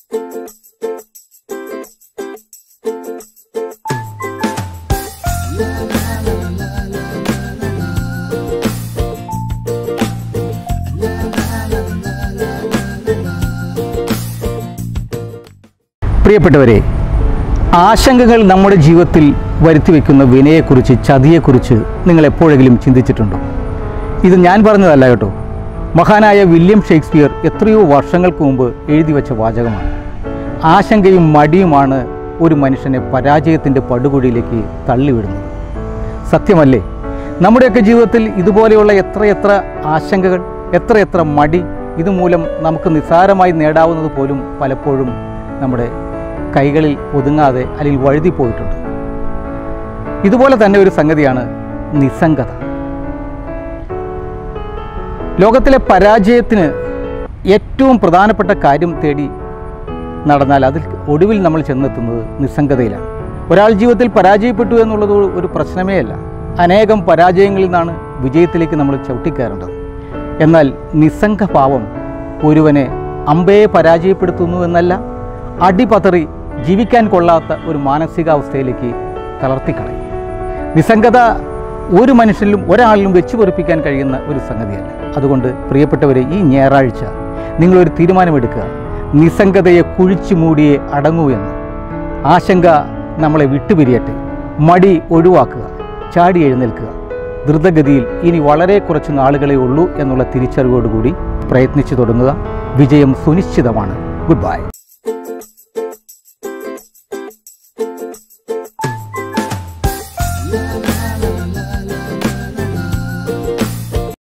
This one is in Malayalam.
പ്രിയപ്പെട്ടവരെ ആശങ്കകൾ നമ്മുടെ ജീവിതത്തിൽ വരുത്തി വയ്ക്കുന്ന വിനയെക്കുറിച്ച് ചതിയെക്കുറിച്ച് നിങ്ങൾ എപ്പോഴെങ്കിലും ചിന്തിച്ചിട്ടുണ്ടോ ഇത് ഞാൻ പറഞ്ഞതല്ല കേട്ടോ മഹാനായ വില്യം ഷേക്സ്പിയർ എത്രയോ വർഷങ്ങൾക്ക് മുമ്പ് എഴുതി വച്ച വാചകമാണ് ആശങ്കയും മടിയുമാണ് ഒരു മനുഷ്യനെ പരാജയത്തിൻ്റെ പടുകുഴിയിലേക്ക് തള്ളിവിടുന്നത് സത്യമല്ലേ നമ്മുടെയൊക്കെ ജീവിതത്തിൽ ഇതുപോലെയുള്ള എത്രയെത്ര ആശങ്കകൾ എത്രയെത്ര മടി ഇതുമൂലം നമുക്ക് നിസ്സാരമായി നേടാവുന്നത് പോലും പലപ്പോഴും നമ്മുടെ കൈകളിൽ ഒതുങ്ങാതെ അല്ലെങ്കിൽ വഴുതി പോയിട്ടുണ്ട് ഇതുപോലെ തന്നെ ഒരു സംഗതിയാണ് നിസ്സംഗത ലോകത്തിലെ പരാജയത്തിന് ഏറ്റവും പ്രധാനപ്പെട്ട കാര്യം തേടി നടന്നാൽ അതിൽ ഒടുവിൽ നമ്മൾ ചെന്നെത്തുന്നത് നിസ്സംഗതയിലാണ് ഒരാൾ ജീവിതത്തിൽ പരാജയപ്പെട്ടു എന്നുള്ളത് ഒരു പ്രശ്നമേ അല്ല അനേകം പരാജയങ്ങളിൽ നിന്നാണ് വിജയത്തിലേക്ക് നമ്മൾ ചവിട്ടിക്കയറേണ്ടത് എന്നാൽ നിസ്സംഗഭാവം ഒരുവനെ അമ്പയെ പരാജയപ്പെടുത്തുന്നു എന്നല്ല അടിപതറി ജീവിക്കാൻ കൊള്ളാത്ത ഒരു മാനസികാവസ്ഥയിലേക്ക് തളർത്തിക്കളയും നിസ്സംഗത ഒരു മനുഷ്യനിലും ഒരാളിലും വെച്ചു പൊറിപ്പിക്കാൻ കഴിയുന്ന ഒരു സംഗതിയല്ല അതുകൊണ്ട് പ്രിയപ്പെട്ടവരെ ഈ ഞായറാഴ്ച നിങ്ങളൊരു തീരുമാനമെടുക്കുക നിസ്സംഗതയെ കുഴിച്ചു മൂടിയേ അടങ്ങൂ എന്ന് ആശങ്ക നമ്മളെ വിട്ടുപിരിയട്ടെ മടി ഒഴിവാക്കുക ചാടി എഴുന്നേൽക്കുക ദ്രുതഗതിയിൽ ഇനി വളരെ കുറച്ച് നാളുകളേ ഉള്ളൂ എന്നുള്ള തിരിച്ചറിവോടുകൂടി പ്രയത്നിച്ചു തുടങ്ങുക വിജയം സുനിശ്ചിതമാണ് ഗുഡ് ബൈ